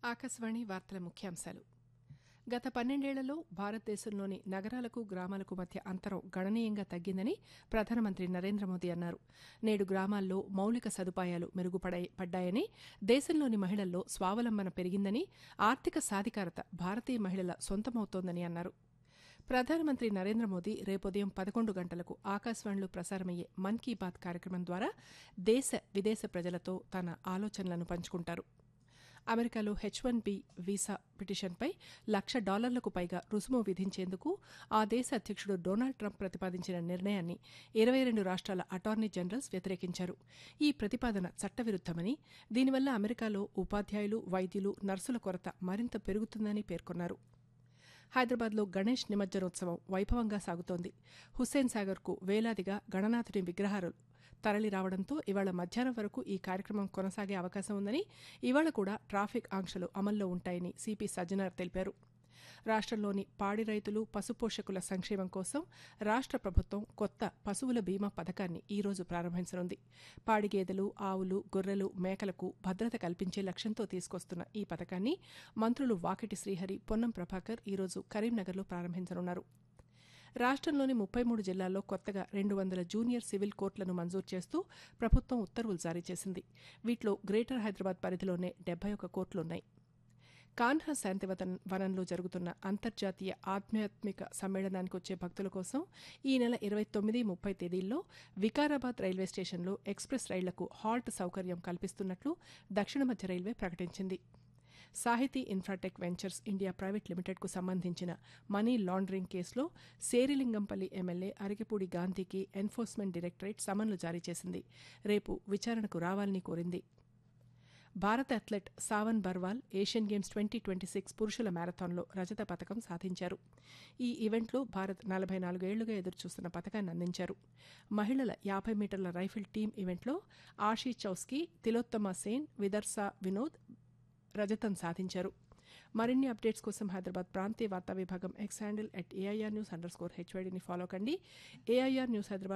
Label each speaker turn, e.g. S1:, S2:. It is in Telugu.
S1: ఆకాశవాణి వార్తల ముఖ్యాంశాలు గత పన్నెండేళ్లలో భారతదేశంలోని నగరాలకు గ్రామాలకు మధ్య అంతరం గణనీయంగా తగ్గిందని ప్రధానమంత్రి నరేంద్ర మోదీ అన్నారు నేడు గ్రామాల్లో మౌలిక సదుపాయాలు మెరుగుపడ్డాయని దేశంలోని మహిళల్లో స్వావలంబన పెరిగిందని ఆర్థిక సాధికారత భారతీయ మహిళల సొంతమవుతోందని అన్నారు ప్రధానమంత్రి నరేంద్ర మోదీ రేపుదయం పదకొండు గంటలకు ఆకాశవాణిలో ప్రసారమయ్యే మన్ కీ బాత్ కార్యక్రమం ద్వారా దేశ విదేశ ప్రజలతో తన ఆలోచనలను పంచుకుంటారు అమెరికాలో హెచ్ వన్ బి వీసా పిటిషన్పై లక్ష డాలర్లకు పైగా రుసుము విధించేందుకు ఆ దేశ అధ్యక్షుడు డొనాల్డ్ ట్రంప్ ప్రతిపాదించిన నిర్ణయాన్ని ఇరవై రెండు రాష్ట్రాల అటార్నీ జనరల్స్ వ్యతిరేకించారు ఈ ప్రతిపాదన చట్టవిరుద్దమని దీనివల్ల అమెరికాలో ఉపాధ్యాయులు వైద్యులు నర్సుల కొరత మరింత పెరుగుతుందని పేర్కొన్నారు హైదరాబాద్లో గణేష్ నిమజ్జనోత్సవం వైభవంగా సాగుతోంది హుస్సేన్ సాగర్కు వేలాదిగా గణనాథుని విగ్రహాలు తరలి రావడంతో ఇవాళ మధ్యాహ్నం వరకు ఈ కార్యక్రమం కొనసాగే అవకాశం ఉందని ఇవాళ కూడా ట్రాఫిక్ ఆంక్షలు అమల్లో ఉంటాయని సిపి సజ్జనార్ తెలిపారు రాష్ట్రంలోని పాడి రైతులు పశుపోషకుల సంక్షేమం కోసం రాష్ట్ర ప్రభుత్వం కొత్త పశువుల బీమా పథకాన్ని ఈ రోజు ప్రారంభించనుంది పాడి గేదెలు ఆవులు గొర్రెలు మేకలకు భద్రత కల్పించే లక్ష్యంతో తీసుకొస్తున్న ఈ పథకాన్ని మంత్రులు వాకిటి శ్రీహరి పొన్నం ప్రభాకర్ ఈరోజు కరీంనగర్లో ప్రారంభించనున్నారు రాష్ట్రంలోని ముప్పై మూడు జిల్లాల్లో కొత్తగా రెండు వందల జూనియర్ సివిల్ కోర్టులను మంజూరు చేస్తూ ప్రభుత్వం ఉత్తర్వులు జారీ చేసింది వీటిలో గ్రేటర్ హైదరాబాద్ పరిధిలోనే డెబ్బై ఒక కోర్టులున్నాయి కాన్హా శాంతివతన్ వనంలో జరుగుతున్న అంతర్జాతీయ ఆధ్యాత్మిక సమ్మేళనానికి వచ్చే భక్తుల కోసం ఈ నెల ఇరవై తొమ్మిది ముప్పై తేదీల్లో వికారాబాద్ రైల్వే స్టేషన్లో ఎక్స్ప్రెస్ రైళ్లకు హాల్ట్ సౌకర్యం కల్పిస్తున్నట్లు దక్షిణ మధ్య రైల్వే ప్రకటించింది సాహితీ ఇన్ఫ్రాటెక్ వెంచర్స్ ఇండియా ప్రైవేట్ లిమిటెడ్కు సంబంధించిన మనీ లాండరింగ్ కేసులో సేరిలింగంపల్లి ఎమ్మెల్యే అరిగిపూడి గాంధీకి ఎన్ఫోర్స్మెంట్ డైరెక్టరేట్ సమన్లు జారీ చేసింది రేపు విచారణకు రావాలని కోరింది భారత athlete Savan Barwal Asian games twenty twenty six పురుషుల మ్యారథాన్లో రజత పథకం సాధించారు ఈ ఈవెంట్లో భారత్ నలభై నాలుగేళ్లుగా ఎదురుచూస్తున్న పథకాన్ని అందించారు మహిళల యాభై మీటర్ల రైఫిల్ టీం ఈవెంట్లో ఆషీ చౌస్కీ తిలోత్తమ సేన్ విదర్సా వినోద్ రజతం సాధించారు మరిన్ని అప్డేట్స్ కోసం హైదరాబాద్ ప్రాంతీయ వార్తా విభాగం X handle at AIR news under score హెచ్వైడీని ఫాలో కండి ఏఐఆర్ న్యూస్ హైదరాబాద్